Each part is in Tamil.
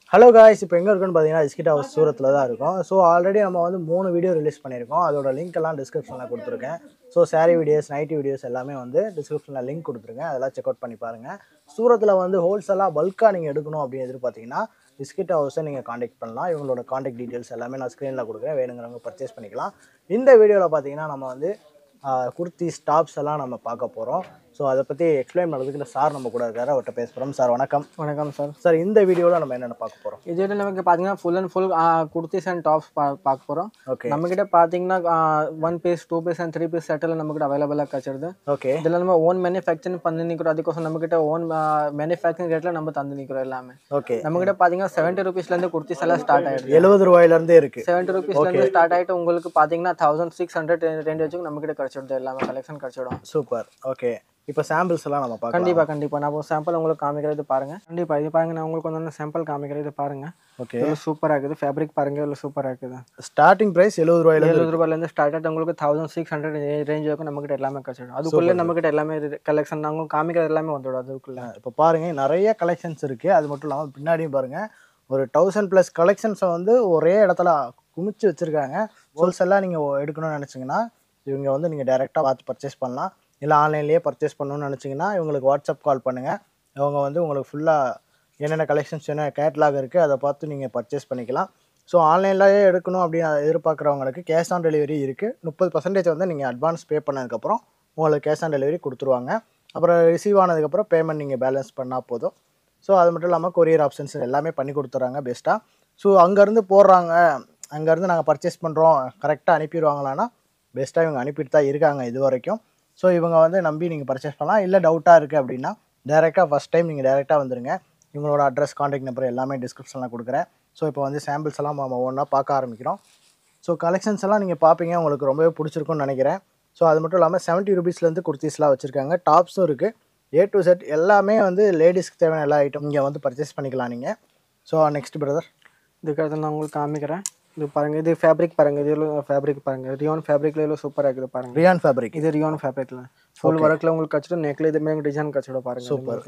ஹலோ காய்ஸ் இப்போ எங்கே இருக்குன்னு பார்த்தீங்கன்னா இஸ்கிட் ஹவுஸ் சூரத்தில் தான் இருக்கும் ஸோ ஆல்ரெடி நம்ம வந்து மூணு வீடியோ ரிலீஸ் பண்ணியிருக்கோம் அதோட லிங்க் எல்லாம் டிஸ்கிரிப்ஷனில் கொடுத்துருக்கேன் so sari videos nighty videos எல்லாமே வந்து டிஸ்கிரிப்ஷனில் லிங்க் கொடுத்துருக்கேன் அதெல்லாம் செக் அவுட் பண்ணி பாருங்கள் சூரத்தில் வந்து ஹோல்சேலாக பல்காக நீங்கள் எடுக்கணும் அப்படின்னு எதிர்பார்த்தீங்கன்னா பிஸ்கிட் ஹவுஸை நீங்கள் காண்டாக்ட் பண்ணலாம் இவங்களோட காண்டாக்ட் டீட்டெயில்ஸ் எல்லாமே நான் ஸ்க்ரீனில் கொடுக்குறேன் வேணுங்கிறவங்க பர்ச்சேஸ் பண்ணிக்கலாம் இந்த வீடியோவில் பார்த்தீங்கன்னா நம்ம வந்து குர்த்தி ஸ்டாப்ஸ் எல்லாம் நம்ம பார்க்க போகிறோம் ஸோ அதை பற்றி எக்ஸ்பிளைன் பண்ணுறதுக்கு சார் நம்ம கூட இருக்காரு அவர்கிட்ட பேச போகிறோம் சார் வணக்கம் வணக்கம் சார் சார் இந்த வீடியோவில் நம்ம என்னென்ன பார்க்க போகிறோம் இது நமக்கு பார்த்தீங்கன்னா full and full kurtis and tops பா பார்க்க போகிறோம் ஓகே நம்மக்கிட்ட பார்த்தீங்கன்னா one piece two piece and three piece செட்டில் நம்மக்கிட்ட அவைலபிளாக கிடச்சிருது ஓಕೆ இதில் நம்ம ஓன் மேனுஃபேக்சரிங் பண்ணி நிற்கிறோம் அதுக்கோசம் நம்மக்கிட்ட ஓன் மேனுஃபேக்சரிங் ரேட்டில் நம்ம தந்து நிற்கிறோம் எல்லாமே ஓகே நம்மக்கிட்ட பார்த்தீங்கன்னா செவன்ட்டி ருபீஸ்லேருந்து குர்த்திஸ் எல்லாம் ஸ்டார்ட் ஆயிடுது எழுபது ரூபாயிலேருந்தே இருக்கு செவன்ட்டி ருபீஸ்லேருந்து ஸ்டார்ட் ஆகிட்டு உங்களுக்கு பார்த்தீங்கன்னா தௌசண்ட் சிக்ஸ் ஹண்ட்ரட் ரேஞ்ச் வச்சுக்கு நம்மக்கிட்ட கிடச்சிடுது எல்லாமே கலெக்ஷன் கிடச்சிடும் சூப்பர் ஓகே இப்போ சாம்பிள்ஸ் எல்லாம் நம்ம பார்க்கலாம் கண்டிப்பாக கண்டிப்பாக நான் சாம்பிள் உங்களுக்கு காமிக்கிறது பாருங்க கண்டிப்பாக இது பாருங்க நான் உங்களுக்கு வந்து சாம்பிள் காமிக்கிறது பாருங்க ஓகே இதில் சூப்பராக இருக்குது ஃபேப்ரிக் பாருங்க இதில் சூப்பராக இருக்குது ஸ்டார்டிங் பிரைஸ் எழுபது ரூபாயிலேருந்து எழுபது ரூபாயிலேருந்து ஸ்டார்ட் ஆகிட்டு உங்களுக்கு தௌசண்ட் சிக்ஸ் ஹண்ட்ரட் ரேஞ்ச் வரைக்கும் நம்மகிட்ட எல்லாமே கிடச்சிடும் அதுக்குள்ளே நம்மகிட்ட எல்லாமே கலெக்ஷன் நாங்கள் காமிக்கிறது எல்லாமே வந்துடும் அதுக்குள்ளே இப்போ பாருங்க நிறைய கலெக்ஷன்ஸ் இருக்கு அது மட்டும் இல்லாமல் பின்னாடியும் பாருங்க ஒரு தௌசண்ட் ப்ளஸ் கலெக்ஷன்ஸை வந்து ஒரே இடத்துல குமிச்சு வச்சிருக்காங்க ஹோல்சேலாக நீங்கள் எடுக்கணும்னு நினச்சிங்கன்னா இவங்க வந்து நீங்கள் டைரெக்டாக பார்த்து பர்ச்சேஸ் பண்ணலாம் இல்லை ஆன்லைன்லேயே பர்ச்சேஸ் பண்ணணும்னு நினச்சிங்கன்னா இவங்களுக்கு வாட்ஸ்அப் கால் பண்ணுங்கள் இவங்க வந்து உங்களுக்கு ஃபுல்லாக என்னென்ன கலெக்ஷன்ஸ் என்ன கேட்லாக் இருக்குது அதை பார்த்து நீங்கள் பர்ச்சேஸ் பண்ணிக்கலாம் ஸோ ஆன்லைன்லேயே எடுக்கணும் அப்படின்னு எதிர்பார்க்குறவங்களுக்கு கேஷ் ஆன் டெலிவரி இருக்குது முப்பது பர்சன்டேஜ் வந்து நீங்கள் அட்வான்ஸ் பே பண்ணதுக்கப்புறம் உங்களுக்கு கேஷ் ஆன் டெலிவரி கொடுத்துருவாங்க அப்புறம் ரிசீவ் ஆனதுக்கப்புறம் பேமெண்ட் நீங்கள் பேலன்ஸ் பண்ணால் போதும் ஸோ அது மட்டும் இல்லாமல் கொரியர் ஆப்ஷன்ஸ் எல்லாமே பண்ணி கொடுத்துட்றாங்க பெஸ்ட்டாக ஸோ அங்கேருந்து போடுறாங்க அங்கேருந்து நாங்கள் பர்ச்சேஸ் பண்ணுறோம் கரெக்டாக அனுப்பிடுவாங்களான்னா பெஸ்ட்டாக இவங்க அனுப்பிட்டு தான் இருக்காங்க இது வரைக்கும் ஸோ இவங்க வந்து நம்பி நீங்கள் பர்ச்சேஸ் பண்ணலாம் இல்லை டவுட்டாக இருக்குது அப்படின்னா டேரெக்டாக ஃபஸ்ட் டைம் நீங்கள் டேரெக்டாக வந்துருங்க இவங்களோட அட்ரஸ் காண்டாக்ட் நம்பர் எல்லாமே டிஸ்கிரிப்ஷனில் கொடுக்குறேன் ஸோ இப்போ வந்து சாம்பிள்ஸ் எல்லாம் நம்ம ஒன்றா பார்க்க ஆரம்பிக்கிறோம் ஸோ கலெக்ஷன்ஸ் எல்லாம் நீங்கள் பார்ப்பீங்க உங்களுக்கு ரொம்பவே பிடிச்சிருக்கும்னு நினைக்கிறேன் ஸோ அது மட்டும் இல்லாமல் செவன்ட்டி ருபீஸ்லேருந்து குர்த்திஸ்லாம் வச்சுருக்காங்க டாப்ஸும் இருக்குது ஏ டு செட் எல்லாமே வந்து லேடிஸ்க்கு தேவையான எல்லா ஐட்டம் இங்கே வந்து பர்ச்சேஸ் பண்ணிக்கலாம் நீங்கள் ஸோ நெக்ஸ்ட் பிரதர் இதுக்கடுத்து நான் உங்களுக்கு காமிக்கிறேன் இது பாருங்க இது ஃபேப்ரிக் பாருங்க இது ஃபேப்ரிக் பாருங்க ரியான் ஃபேப்ரிக்ல எவ்வளோ சூப்பராக இருக்குது பாருங்க ரியான் ஃபேப்ரிக் இது ரியான் ஃபேப்ரிக்ல ஃபுல் ஒர்க்கில் உங்களுக்கு கச்சிடும் நெக்ல இது மாதிரி டிசைன் கச்சிடும் பாருங்க சூப்பர்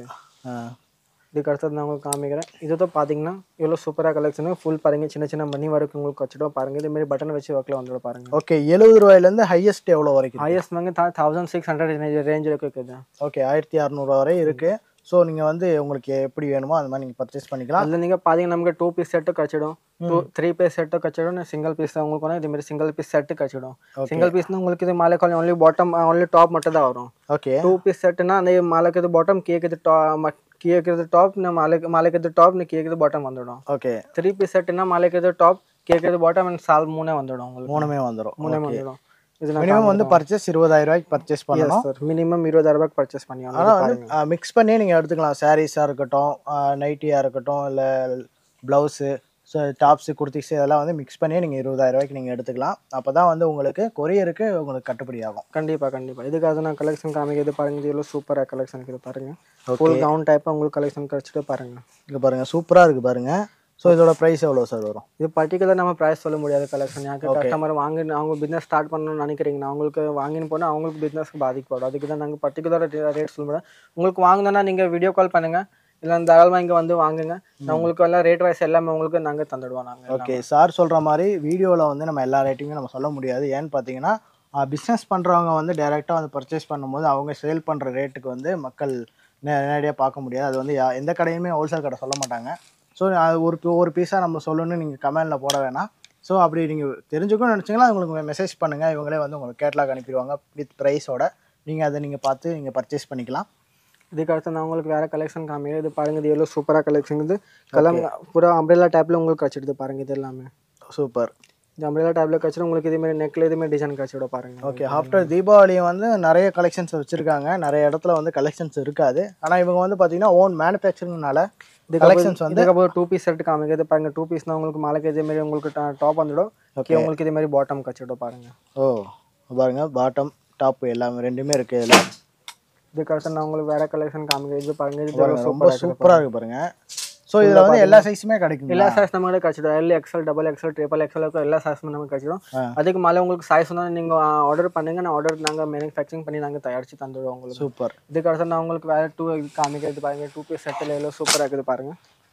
இதுக்கு அடுத்தது நான் உங்களுக்கு காமிக்கிறேன் இது தான் பார்த்தீங்கன்னா எவ்வளோ சூப்பராக கலெக்ஷன் ஃபுல் பாருங்க சின்ன சின்ன மணி ஒர்க் உங்களுக்கு வச்சுடும் பாருங்க இது மாதிரி பட்டன் வச்சு ஒர்க்கில் வந்துடும் பாருங்க ஓகே எழுபது ரூபாயிலேருந்து ஹையஸ்ட் எவ்வளோ வரைக்கும் ஹையஸ்ட் வந்து தௌசண்ட் சிக்ஸ் ஹண்ட்ரட் ரேஞ்ச் வரைக்கும் இருக்குது ஓகே ஆயிரத்தி அறநூறுவா வரை இருக்குது ஸோ நீங்கள் வந்து உங்களுக்கு எப்படி வேணுமோ அந்த மாதிரி நீங்கள் பர்ச்சேஸ் பண்ணிக்கலாம் அதில் நீங்கள் பார்த்தீங்கன்னா நமக்கு டூ பீஸ் செட்டு கிடச்சிடும் டூ த்ரீ பீஸ் செட்டு கிடச்சிடும் சிங்கிள் பீஸ் தான் உங்களுக்கு வந்து இதுமாரி சிங்கிள் பீஸ் செட்டு கிடச்சிடும் சிங்கிள் பீஸ்னா உங்களுக்கு இது மாலை காலம் ஒன்லி பாட்டம் ஒன்லி டாப் மட்டும் தான் வரும் ஓகே டூ பீஸ் செட்டுனா அந்த மாலைக்கு இது பாட்டம் கேக்குது டா கேக்குறது டாப் மாலைக்கு மாலைக்கு இது டாப் கேக்குது பாட்டம் வந்துடும் ஓகே த்ரீ பீஸ் செட்டுனா மாலைக்கு இது டாப் கேக்குது பாட்டம் அண்ட் சால் மூணே வந்துடும் உங்களுக்கு மூணுமே வந்துடும் மூணே வந்துடும் இது மினிமம் வந்து பர்ச்சேஸ் இருபதாயிரம் ரூபாய்க்கு பர்ச்சேஸ் பண்ணணும் சார் மினிமம் இருபதாயிரம் ரூபாய்க்கு பர்ச்சேஸ் பண்ணி ஆனால் வந்து மிக்ஸ் பண்ணி நீங்கள் எடுத்துக்கலாம் சாரீஸாக இருக்கட்டும் நைட்டியாக இருக்கட்டும் இல்லை ப்ளவுஸு ஸோ டாப்ஸு குர்த்திஸு இதெல்லாம் வந்து மிக்ஸ் பண்ணி நீங்கள் இருபதாயிரம் ரூபாய்க்கு நீங்கள் எடுத்துக்கலாம் அப்போ தான் வந்து உங்களுக்கு கொரியருக்கு உங்களுக்கு கட்டுப்படி ஆகும் கண்டிப்பாக கண்டிப்பாக இதுக்காக நான் கலெக்ஷன் காமிக்கிறது பாருங்க இது எவ்வளோ சூப்பராக கலெக்ஷன் இருக்குது பாருங்க ஃபுல் கவுன் டைப்பாக உங்களுக்கு கலெக்ஷன் கிடச்சிட்டு பாருங்க இங்கே பாருங்கள் சூப்பராக இருக்குது பாருங்கள் ஸோ இதோட ப்ரைஸ் எவ்வளோ சார் வரும் இது பர்டிகுலர் நம்ம ப்ரைஸ் சொல்ல முடியாது கலெக்ஷன் யாருக்கு கஸ்டமர் வாங்கி அவங்க பிஸ்னஸ் ஸ்டார்ட் பண்ணணும்னு நினைக்கிறீங்கன்னா அவங்களுக்கு வாங்கின்னு போனால் அவங்களுக்கு பிஸ்னஸ்க்கு பாதிக்கப்படும் அதுக்கு தான் நாங்கள் பர்டிகுலர் ரேட் சொல்ல முடியாது உங்களுக்கு வாங்கினா நீங்கள் வீடியோ கால் பண்ணுங்கள் இல்லை தாராளமாக இங்கே வந்து வாங்குங்க நான் உங்களுக்கு எல்லாம் ரேட் வைஸ் எல்லாமே உங்களுக்கு நாங்கள் தந்துடுவோம் நாங்கள் ஓகே சார் சொல்கிற மாதிரி வீடியோவில் வந்து நம்ம எல்லா ரேட்டையுமே நம்ம சொல்ல முடியாது ஏன்னு பார்த்தீங்கன்னா பிஸ்னஸ் பண்ணுறவங்க வந்து டைரெக்டாக வந்து பர்ச்சேஸ் பண்ணும்போது அவங்க சேல் பண்ணுற ரேட்டுக்கு வந்து மக்கள் நே- நேரடியாக பார்க்க முடியாது அது வந்து யா- எந்த கடையுமே ஹோல்சேல் கடை சொல்ல மாட்டாங்க ஸோ அது ஒரு பி- ஒரு பீஸாக நம்ம சொல்லணும்னு நீங்கள் கமெண்டில் போட வேணாம் ஸோ அப்படி நீங்கள் தெரிஞ்சுக்கணும்னு நினச்சிங்கன்னா உங்களுக்கு மெசேஜ் பண்ணுங்கள் இவங்களே வந்து உங்களுக்கு கேட்லாக் அனுப்பிடுவாங்க வித் ப்ரைஸோட நீங்கள் அதை நீங்கள் பார்த்து நீங்கள் பர்ச்சேஸ் பண்ணிக்கலாம் இதுக்கு அடுத்து நான் உங்களுக்கு வேறு கலெக்ஷன் காமிக்கிறேன் இது பாருங்க இது எவ்வளோ சூப்பராக கலெக்ஷன் இது கலம் பூரா அம்ப்ரெல்லா டைப்பில் உங்களுக்கு கிடச்சிடுது பாருங்க இது எல்லாமே சூப்பர் இந்த அம்ப்ரெல்லா டைப்பில் கிடச்சிடும் உங்களுக்கு இதேமாரி நெக்கில் இதுமாரி டிசைன் கிடச்சிடும் பாருங்க ஓகே ஆஃப்டர் தீபாவளியும் வந்து நிறைய கலெக்ஷன்ஸ் வச்சுருக்காங்க நிறைய இடத்துல வந்து கலெக்ஷன்ஸ் இருக்காது ஆனால் இவங்க வந்து பார்த்தீங்கன்னா ஓன் மேனுஃபேக்சரிங்னால கலெக்ஷன்ஸ் வந்து இதுக்கப்புறம் டூ பீஸ் செட் காமிக்கிறது பாருங்க டூ பீஸ்னா உங்களுக்கு மாலைக்கு இதே மாதிரி உங்களுக்கு டாப் வந்துடும் ஓகே உங்களுக்கு இதே மாதிரி பாட்டம் கச்சிடும் பாருங்க ஓ பாருங்க பாட்டம் டாப் எல்லாமே ரெண்டுமே இருக்குது இதில் இதுக்கு அடுத்து நான் உங்களுக்கு வேற கலெக்ஷன் காமிக்கிறது இது பாருங்க இது பாருங்க ரொம்ப சூப்பராக சூப்பராக இருக்குது பாருங்க ஸோ இதில் வந்து எல்லா சைஸுமே கிடைக்கும் எல்லா சைஸ் நம்ம கிட்ட கச்சிடும் L XL double XL triple XL எல்லா சைஸும் நமக்கு கச்சிடும் அதுக்கு மேலே உங்களுக்கு சைஸ் வந்து நீங்கள் ஆர்டர் பண்ணுங்க நான் ஆர்டர் நாங்கள் மேனுஃபேக்சரிங் பண்ணி நாங்கள் தயாரிச்சு தந்துடுவோம் உங்களுக்கு சூப்பர் இதுக்கு அடுத்து நான் உங்களுக்கு வேற டூ காமிக்கிறது பாருங்க டூ பீஸ் செட்டில் எவ்வளோ சூப்பராக இருக்குது பாருங்க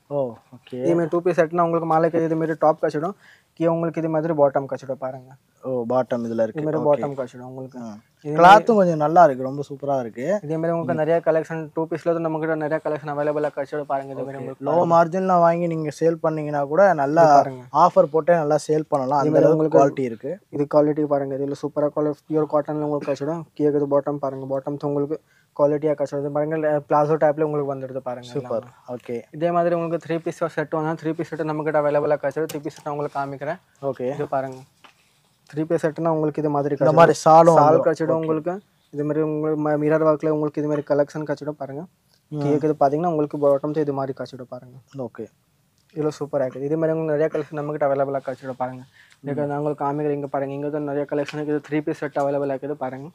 ஓ ஓகே இதுமாரி டூ பீஸ் செட்னா உங்களுக்கு மாலைக்கு இது மாதிரி டாப் கச்சிடும் கீழே உங்களுக்கு இது மாதிரி பாட்டம் கச்சிடும் பாருங்க ஓ பாட்டம் இதுல இது இருக்கு மாதிரி பாட்டம் கச்சிடும் உங்களுக்கு இது கிளாத்தும் கொஞ்சம் நல்லா இருக்கு ரொம்ப சூப்பரா இருக்கு இதே மாதிரி உங்களுக்கு நிறைய கலெக்ஷன் டூ பீஸ்ல வந்து நம்ம கிட்ட நிறைய கலெக்ஷன் அவைலபிளா கச்சிடும் பாருங்க இது மாதிரி உங்களுக்கு லோ மார்ஜின்ல வாங்கி நீங்க சேல் பண்ணீங்கன்னா கூட நல்லா பாருங்க ஆஃபர் போட்டே நல்லா சேல் பண்ணலாம் அந்த அளவுக்கு குவாலிட்டி இருக்கு இது குவாலிட்டி பாருங்க இதுல சூப்பரா குவாலிட்டி பியூர் காட்டன்ல உங்களுக்கு கச்சிடும் கீழே இது பாட்டம் பாருங்க பாட்டம் உங்களுக்கு குவாலிட்டியா கச்சிடும் பாருங்க பிளாசோ டைப்ல உங்களுக்கு வந்துடுது பாருங்க எல்லாம். சூப்பர் ஓகே இதே மாதிரி உங்களுக்கு த்ரீ பீஸ் செட் வேணா த்ரீ பீஸ் செட் நம்ம கிட்ட அவைலபிளா கச்சிடும் த்ரீ பீஸ் செட் உங்களுக்கு காமிக்கிறேன் ஓகே இது பாருங்க த்ரீ பீஸ் செட்னா உங்களுக்கு இது மாதிரி இந்த மாதிரி சாலும் சால் கச்சிடும் உங்களுக்கு இது மாதிரி உங்களுக்கு மிரர் ஒர்க்ல உங்களுக்கு இது மாதிரி கலெக்ஷன் கச்சிடும் பாருங்க கீழே இது பாத்தீங்கன்னா உங்களுக்கு பாட்டம் இது மாதிரி கச்சிடும் பாருங்க ஓகே இதில் சூப்பராக இருக்குது இதே மாதிரி உங்களுக்கு நிறைய கலெக்ஷன் நம்மகிட்ட அவைலபிளாக கழிச்சிடும் பாருங்க இதுக்கு நான் உங்களுக்கு காமிக்கிறேன் இங்கே பாருங்க இங்கே வந்து நிறைய கலெக்ஷன் இருக்குது த்ரீ பீஸ் செட் அவைலபிளாக இருக்குது பாருங்க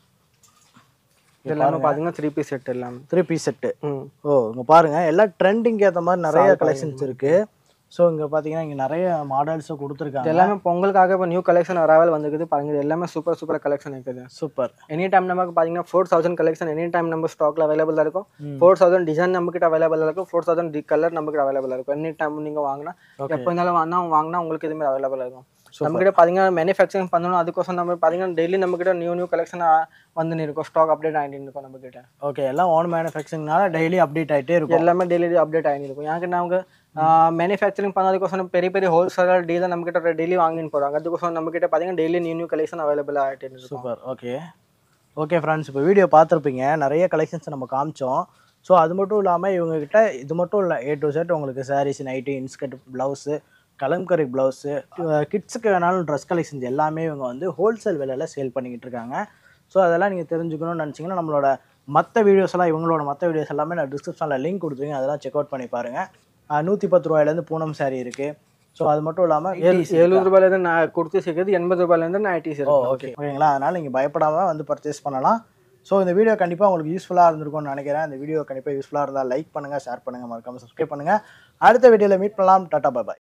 இது எல்லாமே பார்த்தீங்கன்னா த்ரீ பீஸ் செட் எல்லாமே த்ரீ பீஸ் செட்டு ம் ஓ இங்க பாருங்க எல்லாம் ட்ரெண்டிங்க்கு ஏத்த மாதிரி நிறைய கலெக்ஷன்ஸ் இருக்கு ஸோ இங்க பாத்தீங்கன்னா இங்க நிறைய மாடல்ஸும் இது கொடுத்துருக்காங்க எல்லாமே பொங்கலுக்காக இப்போ நியூ கலெக்ஷன் அரைவல் வந்துருக்குது பாருங்க இது எல்லாமே சூப்பர் சூப்பர் கலெக்ஷன் இருக்குது சூப்பர் எனி டைம் நமக்கு பார்த்தீங்கன்னா four thousand collection any time நம்ம ஸ்டாக்ல அவைலபிளாக இருக்கும் ஃபோர் தௌசண்ட் டிசைன் நம்ம கிட்ட அவைலபிளாக இருக்கும் ஃபோர் தௌசண்ட் கலர் நம்ம கிட்ட அவைலபிளாக இருக்கும் எனி டைம் நீங்கள் வாங்கினா எப்போ இருந்தாலும் வாங்கினா வாங்கினா உங்களுக்கு இதுமாதிரி அவைலபிளாக இருக்கும் நம்ம கிட்ட பார்த்தீங்கன்னா மேனுஃபேக்சரிங் பண்ணணும் அதுக்கோசம் நம்ம பார்த்தீங்கன்னா டெய்லி நம்ம கிட்ட நியூ நியூ கலெக்ஷன் வந்து இருக்கும் ஸ்டாக் அப்டேட் ஆகிட்டு இருக்கும் நம்ம கிட்ட ஓகே எல்லாம் ஓன் மேனுஃபேக்சரிங்னால டெய்லி அப்டேட் ஆயிட்டே இருக்கும் எல்லாமே டெய்லி அப்டேட் ஆகிட்டு இருக்கும் எனக்கு நாங்க மேனுஃபேக்சரிங் பண்ணதுக்கோசம் பெரிய பெரிய ஹோல்சேலர் டீலர் நம்ம கிட்ட டெய்லி வாங்கின்னு போகிறாங்க அதுக்கோசம் நம்ம கிட்ட பார்த்தீங்கன்னா daily new new collection available ஆகிட்டு இருக்கும் சூப்பர் ஓகே ஓகே ஃப்ரெண்ட்ஸ் இப்போ வீடியோ பார்த்துருப்பீங்க நிறைய கலெக்ஷன்ஸ் நம்ம காமிச்சோம் ஸோ அது மட்டும் இல்லாமல் இவங்ககிட்ட இது மட்டும் இல்லை ஏ டு செட் உங்களுக்கு saris nighty inskirt blouse kalamkari blouse கிட்ஸுக்கு வேணாலும் ட்ரெஸ் கலெக்ஷன்ஸ் எல்லாமே இவங்க வந்து ஹோல்சேல் விலையில் சேல் பண்ணிக்கிட்டு இருக்காங்க ஸோ அதெல்லாம் நீங்கள் தெரிஞ்சுக்கணும்னு நினச்சிங்கன்னா நம்மளோட மற்ற வீடியோஸ் எல்லாம் இவங்களோட மற்ற வீடியோஸ் எல்லாமே நான் டிஸ்கிரிப்ஷனில் லிங்க் கொடுத்துருக்கேன் அதெல்லாம் செக் அவுட் பண்ணி பாருங்கள் நூற்றி பத்து ரூபாயிலேருந்து பூனம் saree இருக்குது ஸோ அது மட்டும் இல்லாமல் எழுபது ரூபாயிலேருந்து நான் கொடுத்து சிக்கிறது எண்பது ரூபாயிலேருந்து நைட்டி ஓ சிக்கிறது ஓகே ஓகேங்களா அதனால் நீங்கள் பயப்படாமல் வந்து பர்ச்சேஸ் பண்ணலாம் ஸோ இந்த வீடியோ கண்டிப்பாக உங்களுக்கு யூஸ்ஃபுல்லாக இருந்திருக்கும்னு நினைக்கிறேன் இந்த வீடியோ கண்டிப்பாக யூஸ்ஃபுல்லாக இருந்தால் லைக் பண்ணுங்கள் ஷேர் பண்ணுங்கள் மறக்காமல் சப்ஸ்கிரைப் பண்ணுங்கள் அடுத்த வீடியோவில் மீட் பண்ணலாம் டாட்டா பாய்